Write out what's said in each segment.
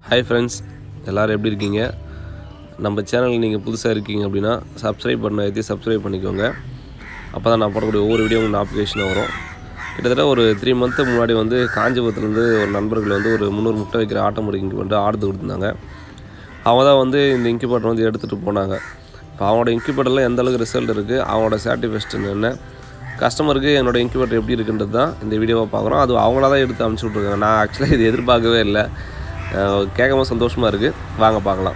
hi friends எல்லோரும் எப்படி இருக்கீங்க நம்ம சேனல் நீங்கள் புதுசாக இருக்கீங்க அப்படின்னா சப்ஸ்கிரைப் பண்ண ஏற்றி சப்ஸ்கிரைப் பண்ணிக்கோங்க அப்போ தான் நான் போடக்கூடிய ஒவ்வொரு வீடியோ உங்களுக்கு நோட்டிஃபிகேஷன் வரும் கிட்டத்தட்ட ஒரு த்ரீ மந்த்து முன்னாடி வந்து காஞ்சிபுரத்துலேருந்து ஒரு நண்பர்கள் வந்து ஒரு முந்நூறு முட்டை வைக்கிற ஆட்டோமேட்டிக் வந்து ஆர்டர் கொடுத்துருந்தாங்க அவங்க தான் வந்து இந்த இன்குபேட்டர் வந்து எடுத்துகிட்டு போனாங்க இப்போ அவங்களோட இன்குபேட்டரில் எந்த அளவுக்கு ரிசல்ட் இருக்குது அவங்களோட சாட்டிஸ்ஃபேக்ஷன் என்ன கஸ்டமருக்கு என்னோட இன்குபேட்டர் எப்படி இருக்குன்றது தான் இந்த வீடியோவை பார்க்குறோம் அது அவங்களா தான் எடுத்து அனுப்பிச்சி விட்ருக்காங்க நான் ஆக்சுவலாக இது எதிர்பார்க்கவே இல்லை கேட்கும் சந்தோஷமாக இருக்குது வாங்க பார்க்கலாம்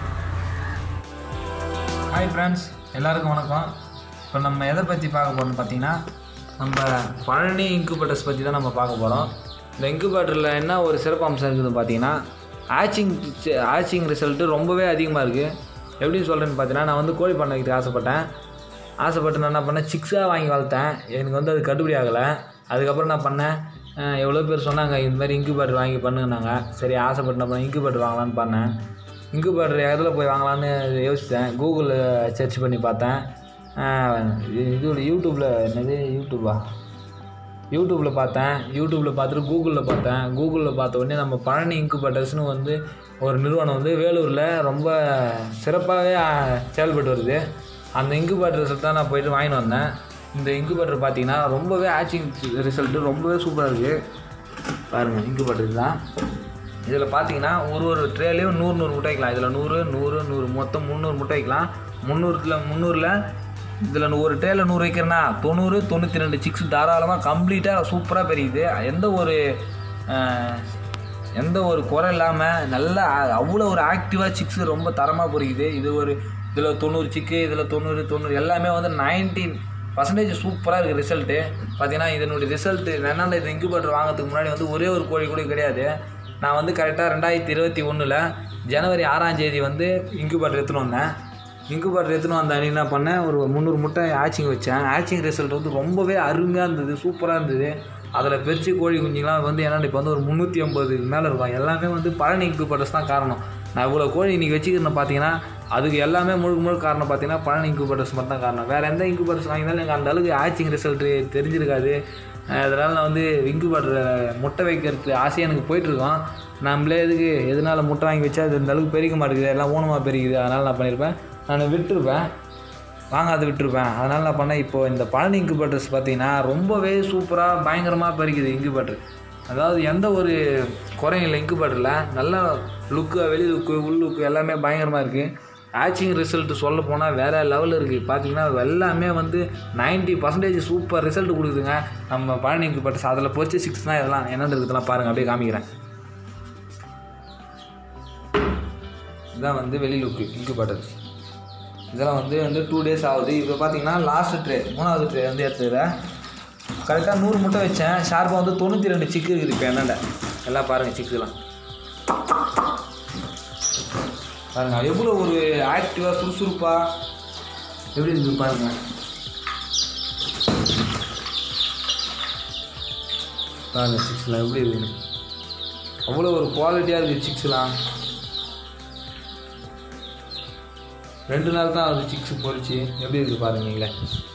ஹாய் ஃப்ரெண்ட்ஸ் எல்லாருக்கும் வணக்கம் இப்போ நம்ம எதை பற்றி பார்க்க போகிறோம்னு பார்த்தீங்கன்னா நம்ம பழனி இன்குபேட்டர்ஸ் பற்றி தான் நம்ம பார்க்க போகிறோம் இந்த இன்குபேட்டரில் என்ன ஒரு சிறப்பு அம்சம் இருக்குது பார்த்தீங்கன்னா ஆச்சிங் ஆச்சிங் ரிசல்ட்டு ரொம்பவே அதிகமாக இருக்குது எப்படி சொல்கிறேன்னு பார்த்தீங்கன்னா நான் வந்து கோழி பண்ண வைக்கிறதுக்கு ஆசைப்பட்டேன் ஆசைப்பட்டு நான் என்ன பண்ணேன் சிக்ஸாக வாங்கி வளர்த்தேன் எனக்கு வந்து அது கட்டுப்படி ஆகலை அதுக்கப்புறம் நான் பண்ணேன் அஹ் எவ்வளோ பேர் சொன்னாங்க இந்த மாதிரி இன்குபேட்டர் வாங்கி பண்ணுனாங்க சரி ஆசைப்பட்டு நான் பண்ணேன் இன்குபேட்டர் வாங்கலான்னு பண்ணேன் இன்குபேட்டர் எதில் போய் வாங்கலான்னு யோசித்தேன் கூகுளில் சர்ச் பண்ணி பார்த்தேன் அஹ் இது யூடியூப்பில் என்னது யூடியூபா யூடியூப்பில் பார்த்தேன் யூடியூப்பில் பார்த்துட்டு கூகுளில் பார்த்தேன் கூகுளில் பார்த்த உடனே நம்ம பழனி இன்குபேட்டர்ஸ்னு வந்து ஒரு நிறுவனம் வந்து வேலூரில் ரொம்ப சிறப்பாகவே அஹ், செயல்பட்டு வருது அந்த இன்குபேட்டர் ரிசல்ட் தான் நான் போயிட்டு வாங்கிட்டு வந்தேன் இந்த இன்குபேட்டர் பார்த்தீங்கன்னா ரொம்பவே ஆச்சிங் ரிசல்ட்டு ரொம்பவே சூப்பராக இருக்குது பாருங்கள் இன்குபேட்டர் தான் இதில் பார்த்தீங்கன்னா ஒரு ஒரு ட்ரேலையும் நூறு நூறு முட்டை வைக்கலாம் இதில் நூறு நூறு நூறு மொத்தம் முந்நூறு முட்டை வைக்கலாம் முந்நூறுல முந்நூறில் இதில் ஒரு ட்ரேல நூறு வைக்கிறேன்னா தொண்ணூறு தொண்ணூற்றி ரெண்டு சிக்ஸ் தாராளமாக கம்ப்ளீட்டாக சூப்பராக பெரியுது எந்த ஒரு அஹ், எந்த ஒரு குறை இல்லாமல் நல்லா அவ்வளோ ஒரு ஆக்டிவாக சிக்ஸ் ரொம்ப தரமாக பொறிக்குது இது ஒரு இதில் தொண்ணூறு சிக்கு இதில் தொண்ணூறு தொண்ணூறு எல்லாமே வந்து நைன்டீன் பர்சன்டேஜ் சூப்பராக இருக்குது ரிசல்ட்டு பார்த்தீங்கன்னா இதனுடைய ரிசல்ட்டு ரெண்டாவது இது இன்குபேட்டர் வாங்குறதுக்கு முன்னாடி வந்து ஒரே ஒரு கோழி கூட கிடையாது நான் வந்து கரெக்டாக ரெண்டாயிரத்தி இருபத்தி ஒன்றில் ஜனவரி ஆறாம் தேதி வந்து இன்குபேட்டர் எடுத்துன்னு வந்தேன் இன்குபேட்டர் எடுத்துன்னு வந்த அன்னைக்கு என்ன பண்ணேன் ஒரு முந்நூறு முட்டை ஆச்சிங் வச்சேன் ஆச்சிங் ரிசல்ட் வந்து ரொம்பவே அருமையாக இருந்தது சூப்பராக இருந்தது அதில் பெருச்சி கோழி குஞ்சுலாம் வந்து என்னென்னா இப்போ வந்து ஒரு முந்நூற்றி ஐம்பதுக்கு மேலே இருக்கும் எல்லாமே வந்து பழனி இன்குபேட்டர்ஸ் தான் காரணம் நான் இவ்வளோ கோழி இன்றைக்கி வச்சுக்கிறேன் பார்த்தீங்கன்னா அதுக்கு எல்லாமே முழுக்க முழுக்க காரணம் பார்த்தீங்கன்னா பழனி இன்குபேட்டர்ஸ் மட்டும் தான் காரணம் வேறு எந்த இன்குபேட்டர்ஸ் வாங்கினாலும் எனக்கு அந்த அளவுக்கு ஆச்சிங் ரிசல்ட்டு தெரிஞ்சிருக்காது அதனால் நான் வந்து இன்குபேட்டரில் முட்டை வைக்கிறதுக்கு ஆசையாக எனக்கு போயிட்டுருக்கோம் நம்மளே எதுக்கு எதனால் முட்டை வாங்கி வச்சா அது இந்த அளவுக்கு பெருக்க மாட்டேங்குது எல்லாம் ஊனமாக பெருக்குது அதனால் நான் பண்ணியிருப்பேன் நான் விட்டுருப்பேன் வாங்காத விட்டுருப்பேன் அதனால் நான் பண்ணேன் இப்போது இந்த பழனி இன்குபேட்டர்ஸ் பார்த்தீங்கன்னா ரொம்பவே சூப்பராக பயங்கரமாக பறிக்குது இன்குபேட்டர் அதாவது எந்த ஒரு குறையும் இல்லை இன்குபேட்டரில் நல்ல லுக்கு வெளி லுக்கு உள் லுக்கு எல்லாமே பயங்கரமாக இருக்குது ஆச்சிங் ரிசல்ட் சொல்ல போனால் வேறு லெவலில் இருக்குது பார்த்தீங்கன்னா எல்லாமே வந்து 90% பர்சன்டேஜ் சூப்பர் ரிசல்ட் கொடுக்குதுங்க நம்ம பழனி இன்குபேட்டர்ஸ் அதில் போச்சு சிக்ஸ் தான் இதெல்லாம் என்னென்னு இருக்குதுலாம் பாருங்கள் அப்படியே காமிக்கிறேன் இதுதான் வந்து வெளி லுக்கு இன்குபேட்டர்ஸ் இதெல்லாம் வந்து வந்து டூ டேஸ் ஆகுது இப்போ பார்த்தீங்கன்னா லாஸ்ட் ட்ரே மூணாவது ட்ரே வந்து எடுத்துக்கிறேன் கரெக்டாக நூறு முட்டை வச்சேன் ஷார்ப்பாக வந்து தொண்ணூற்றி ரெண்டு சிக்கு இருக்குது இப்போ என்னண்ட எல்லாம் பாருங்கள் சிக்குலாம் பாருங்க எவ்வளோ ஒரு ஆக்டிவாக சுறுசுறுப்பாக எப்படி இருக்குது பாருங்க பாருங்க சிக்ஸ்லாம் எப்படி இருக்குது அவ்வளோ ஒரு குவாலிட்டியாக இருக்குது சிக்ஸ்லாம் ரெண்டு நாள் தான் அது சிக்ஸ் பொறிச்சு எப்படி இருக்குது பாருங்க நீங்களே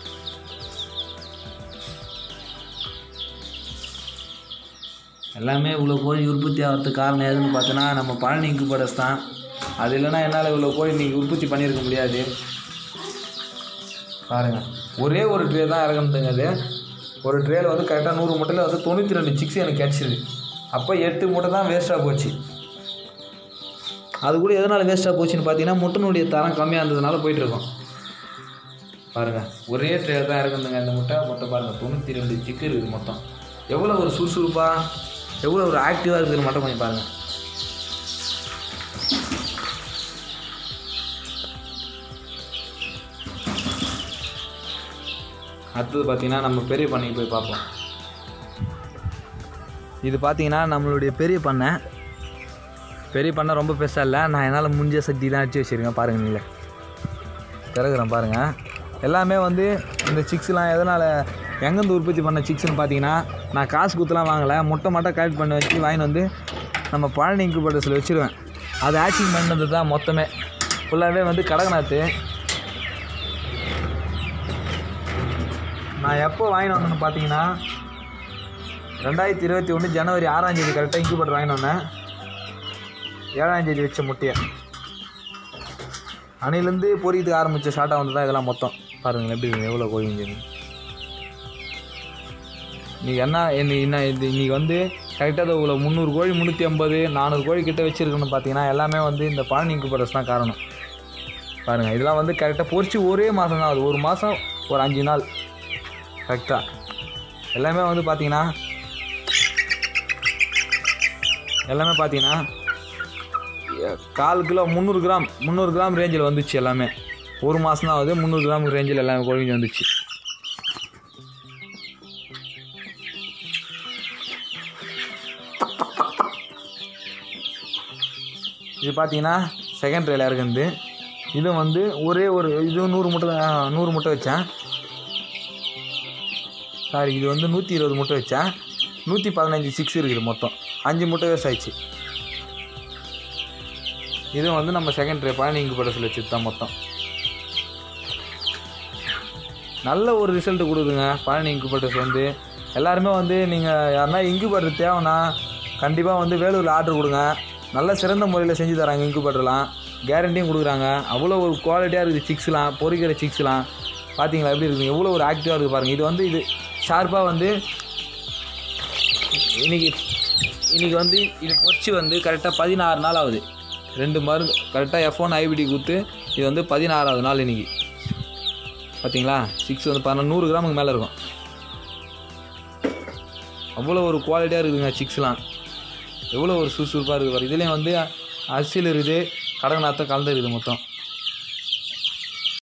எல்லாமே இவ்வளோ கோழி உற்பத்தி ஆகிறதுக்கு காரணம் எதுன்னு பார்த்தோன்னா நம்ம பழனி இன்குபேட்டர்ஸ் தான் அது இல்லைன்னா என்னால் இவ்வளோ கோழி நீங்கள் உற்பத்தி பண்ணியிருக்க முடியாது பாருங்கள் ஒரே ஒரு ட்ரே தான் இறக்கணுதுங்க அது ஒரு ட்ரேல வந்து கரெக்டாக நூறு முட்டையில் வந்து தொண்ணூற்றி ரெண்டு சிக்ஸ் எனக்கு கிடச்சிது அப்போ எட்டு முட்டை தான் வேஸ்ட்டாக போச்சு அது கூட எதனால் வேஸ்ட்டாக போச்சுன்னு பார்த்தீங்கன்னா முட்டைனுடைய தரம் கம்மியாக இருந்ததுனால போயிட்டுருக்கோம் பாருங்கள் ஒரே ட்ரே தான் இருக்குதுங்க இந்த முட்டை முட்டை பாருங்கள் தொண்ணூற்றி ரெண்டு சிக்கு இருக்குது மொத்தம் எவ்வளோ ஒரு சுறுசுறுப்பாக எவ்வளோ ஒரு ஆக்டிவாக இருக்குதுன்னு மட்டும் கொஞ்சம் பாருங்கள் அடுத்தது பார்த்தீங்கன்னா நம்ம பெரிய பண்ணைக்கு போய் பார்ப்போம் இது பார்த்தீங்கன்னா நம்மளுடைய பெரிய பண்ணை பெரிய பண்ணை ரொம்ப பெருசாக இல்லை நான் என்னால் முடிஞ்ச சக்தி தான் அடிச்சு வச்சுருக்கேன் பாருங்கள் நீங்களே திறகுறேன் பாருங்கள் எல்லாமே வந்து இந்த சிக்ஸ்லாம் எதனால் எங்கேருந்து உற்பத்தி பண்ண சிக்ஸ்னு பார்த்தீங்கன்னா நான் காசு கொடுத்துலாம் வாங்கலை முட்டை மட்டும் கலெக்ட் பண்ணி வச்சு வாங்கிட்டு வந்து நம்ம பழனி இன்குபேட்டர்ஸில் வச்சுருவேன் அது ஆச்சிங் பண்ணது தான் மொத்தமே ஃபுல்லாகவே வந்து கடகநாத்து நான் எப்போ வாங்கிட்டு வந்தேன்னு பார்த்தீங்கன்னா ரெண்டாயிரத்தி இருபத்தி ஒன்று ஜனவரி ஆறாம் தேதி கரெக்டாக இன்குபேட்டர் வாங்கிட்டு வந்தேன் ஏழாம் தேதி வச்ச முட்டையை அணிலேருந்து பொறிக்கிறதுக்கு ஆரம்பித்த ஷார்ட்டாக வந்து தான் இதெல்லாம் மொத்தம் பாருங்கள் எப்படி இருக்கு, எவ்வளோ கோழி இருக்கு இன்னைக்கு என்ன இன்னைக்கு என்ன இது இன்னைக்கு வந்து கரெக்டாக இவ்வளோ முந்நூறு கோழி முந்நூற்றி ஐம்பது நானூறு கோழி கிட்ட வச்சுருக்குன்னு பார்த்தீங்கன்னா எல்லாமே வந்து இந்த பழனி இன்குபேட்டர்ஸ் தான் காரணம் பாருங்கள் இதெல்லாம் வந்து கரெக்டாக பொறிச்சு ஒரே மாதம் தான் ஆகுது ஒரு மாதம் ஒரு அஞ்சு நாள் கரெக்டாக எல்லாமே வந்து பார்த்தீங்கன்னா எல்லாமே பார்த்தீங்கன்னா கால் கிலோ முந்நூறு கிராம் முந்நூறு கிராம் ரேஞ்சில் வந்துச்சு எல்லாமே ஒரு மாதம் தான் ஆகுது முந்நூறு கிராம் ரேஞ்சில் எல்லாமே கோழிங்க வந்துச்சு இது பார்த்தீங்கன்னா செகண்ட் ரேல இருக்குது இது வந்து ஒரே ஒரு இது நூறு முட்டை தான் நூறு முட்டை வச்சேன் சாரி இது வந்து நூற்றி இருபது முட்டை வச்சேன் நூற்றி பதினஞ்சு சிக்ஸ் இருக்குது மொத்தம் அஞ்சு முட்டை வேஸ்ட் ஆயிடுச்சு இது வந்து நம்ம செகண்ட் ரே பழனி இங்கு வச்சது தான் மொத்தம் நல்ல ஒரு ரிசல்ட் கொடுக்குங்க பழனி இன்குபேட்டர்ஸ் வந்து எல்லாருமே வந்து நீங்கள் யாருன்னா இன்குபேட்டர் தேவைன்னா கண்டிப்பாக வந்து வேலூரில் ஆர்டர் கொடுங்க நல்ல சிறந்த முறையில் செஞ்சு தராங்க இன்குபேட்டர்லாம் கேரண்டியும் கொடுக்குறாங்க அவ்வளோ ஒரு குவாலிட்டியாக இருக்குது சிக்ஸ்லாம் பொறிக்கிற சிக்ஸ்லாம் பார்த்தீங்களா எப்படி இருக்குது எவ்வளோ ஒரு ஆக்டிவாக இருக்குது பாருங்கள் இது வந்து இது ஷார்ப்பாக வந்து இன்னைக்கு இன்னைக்கு வந்து இது பொறிச்சு வந்து கரெக்டாக பதினாறு நாள் ஆகுது ரெண்டு மருந்து கரெக்டாக எஃப் ஒன் ஐபிடி கொடுத்து இது வந்து பதினாறாவது நாள் இன்னைக்கு பார்த்தீங்களா சிக்ஸ் வந்து பன்னெண்டு நூறு கிராமுக்கு மேலே இருக்கும் அவ்வளோ ஒரு குவாலிட்டியாக இருக்குதுங்க சிக்ஸ்லாம் எவ்வளோ ஒரு சுறுசுறுப்பாக இருக்குது பாரு இதுலேயும் வந்து அரிசியில் இருக்குது கடகநாத்தம் கலந்து இருக்குது மொத்தம்